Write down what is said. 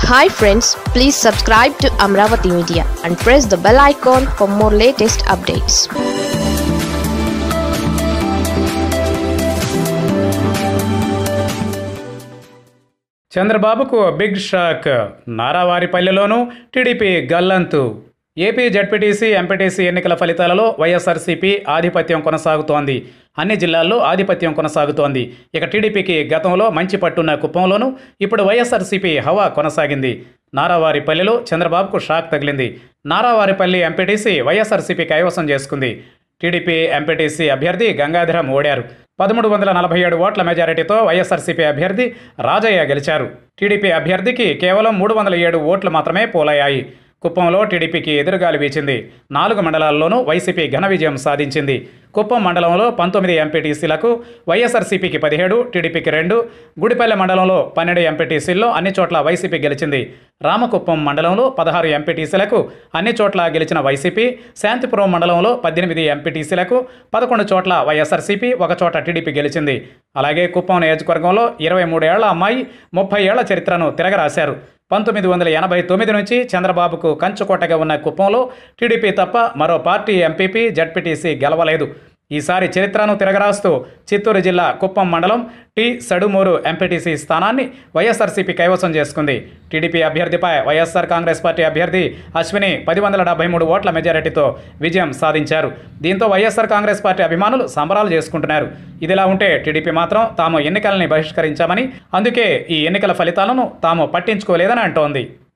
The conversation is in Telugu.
hi friends please subscribe to Amaravati media and press the bell icon for more latest updates చంద్రబాబుకు బిగ్ షాక్ నారావారిపల్లెలోనూ టీడీపీ గల్లంతు ఏపీ జడ్పీటీసీ ఎంపీటీసీ ఎన్నికల ఫలితాలలో వైఎస్ఆర్సీపీ ఆధిపత్యం కొనసాగుతోంది అన్ని జిల్లాల్లో ఆధిపత్యం కొనసాగుతోంది ఇక టీడీపీకి గతంలో మంచి పట్టున్న కుప్పంలోనూ ఇప్పుడు వైఎస్ఆర్సీపీ హవా కొనసాగింది నారావారిపల్లెలో చంద్రబాబుకు షాక్ తగిలింది నారావారిపల్లి ఎంపీటీసీ వైఎస్ఆర్సీపీ కైవసం చేసుకుంది టీడీపీ ఎంపీటీసీ అభ్యర్థి గంగాధరం ఓడారు పదమూడు వందల నలభై ఏడు ఓట్ల మెజారిటీతో వైఎస్ఆర్సీపీ అభ్యర్థి రాజయ్య గెలిచారు టీడీపీ అభ్యర్థికి కేవలం మూడు వందల ఏడు ఓట్లు మాత్రమే పోలయ్యాయి కుప్పంలో టీడీపీకి ఎదురుగాలి వీచింది నాలుగు మండలాల్లోనూ వైసీపీ ఘన విజయం సాధించింది కుప్పం మండలంలో పంతొమ్మిది ఎంపీటీసీలకు వైఎస్ఆర్సీపీకి పదిహేడు టీడీపీకి రెండు గుడిపల్లె మండలంలో పన్నెండు ఎంపీటీసీల్లో అన్ని చోట్ల వైసీపీ గెలిచింది రామకుప్పం మండలంలో పదహారు ఎంపీటీసీలకు అన్ని చోట్ల గెలిచిన వైసీపీ శాంతిపురం మండలంలో పద్దెనిమిది ఎంపీటీసీలకు పదకొండు చోట్ల వైఎస్ఆర్సీపీ ఒక చోట టీడీపీ గెలిచింది అలాగే కుప్పం నియోజకవర్గంలో ఇరవై మూడేళ్ల అమ్మాయి ముప్పై ఏళ్ల చరిత్రను తిరగరాశారు పంతొమ్మిది వందల ఎనభై తొమ్మిది నుంచి చంద్రబాబుకు కంచుకోటగా ఉన్న కుప్పంలో టీడీపీ తప్ప మరో పార్టీ ఎంపీపీ జడ్పీటీసీ గెలవలేదు ఈసారి చరిత్రను తిరగరాస్తూ చిత్తూరు జిల్లా కుప్పం మండలం టి సడుమూరు ఎంపీటీసీ స్థానాన్ని వైఎస్ఆర్సీపీ కైవసం చేసుకుంది టీడీపీ అభ్యర్థిపై వైఎస్ఆర్ కాంగ్రెస్ పార్టీ అభ్యర్థి అశ్విని పది వందల డెబ్బై మూడు ఓట్ల మెజారిటీతో విజయం సాధించారు దీంతో వైఎస్ఆర్ కాంగ్రెస్ పార్టీ అభిమానులు సంబరాలు చేసుకుంటున్నారు ఇదిలా ఉంటే టీడీపీ మాత్రం తాము ఎన్నికలని బహిష్కరించామని అందుకే ఈ ఎన్నికల ఫలితాలను తాము పట్టించుకోలేదని అంటోంది